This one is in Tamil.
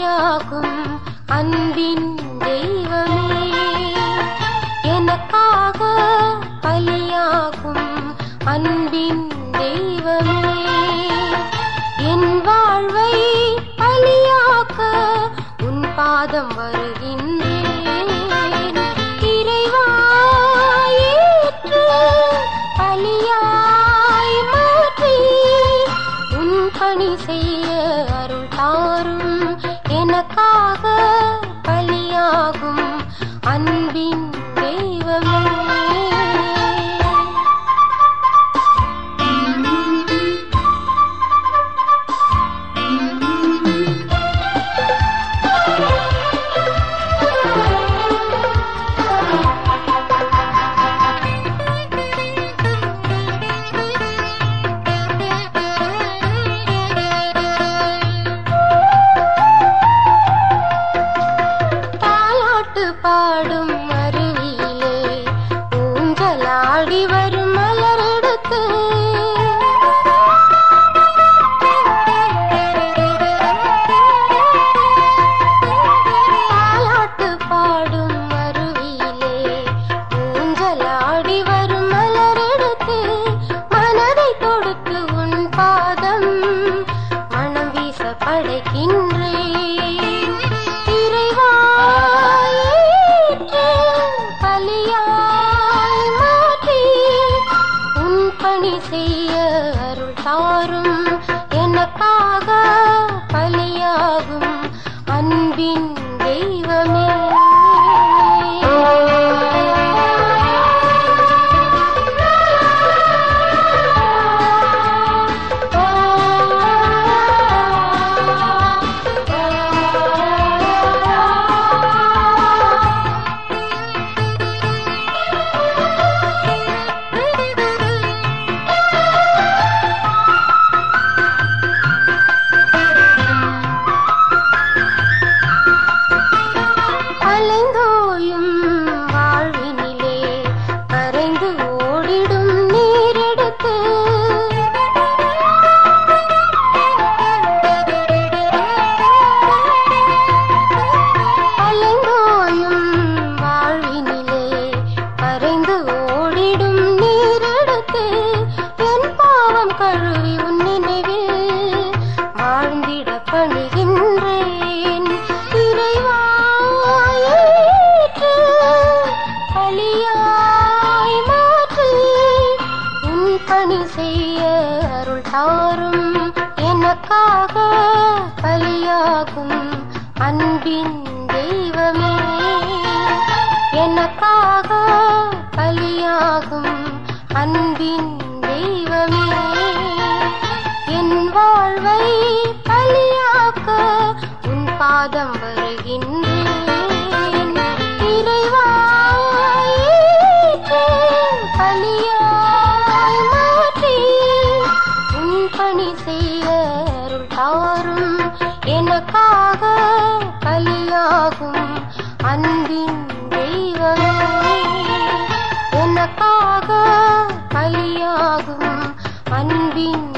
பலியாகும் அன்பின் தெய்வமே எனக்காக பலியாகும் அன்பின் தெய்வமே என் வாழ்வை பலியாக்க உன் பாதம் வருகின்றேன் இறைவா ஏற்று பலியாய் மாற்றி உன் பணி செய்ய அருள் தாரும் எனக்காக பலியாகும் அன்பின் தெய்வமே தாலாட்டு பாடும் அருவியிலே ஊஞ்சலாடி வரும் மலரெடுத்து தாலாட்டு பாடும் அருவியிலே ஊஞ்சலாடி வரும் மலரெடுத்து மனதை தொடுத்து உன் பாதம் மனம் வீச படைக்கின்றேன் இறைவா ஏற்று பலியாய் மாற்றி உன் பணி செய்ய அருள் தாரும் எனக்காக பலியாகும் அன்பின் தெய்வமே அலைந்தோயும் வாழ்வினிலே கரைந்து ஓடிடும் நீரெடுத்து அலைந்தோயும் வாழ்வினிலே கரைந்து ஓடிடும் நீரெடுத்து என் பாவம் கழுவி உன் நினைவில் வாழ்ந்திட பணிகின்றேன் இறைவா ஏற்று பலியாய் மாற்றி உன் பணி செய்ய அருள் தாரும் எனக்காக பலியாகும் அன்பின் தெய்வமே எனக்காக பலியாகும் அன்பின் தெய்வமே என் வாழ்வை பலியாக்க உன் பாதம் வருகின்றேன் இறைவா ஏற்று பலியாய் மாற்றி உன் பணி செய்ய அருள் தாரும் எனக்காக பலியாகும் அன்பின் தெய்வமே எனக்காக பலியாகும் அன்பின்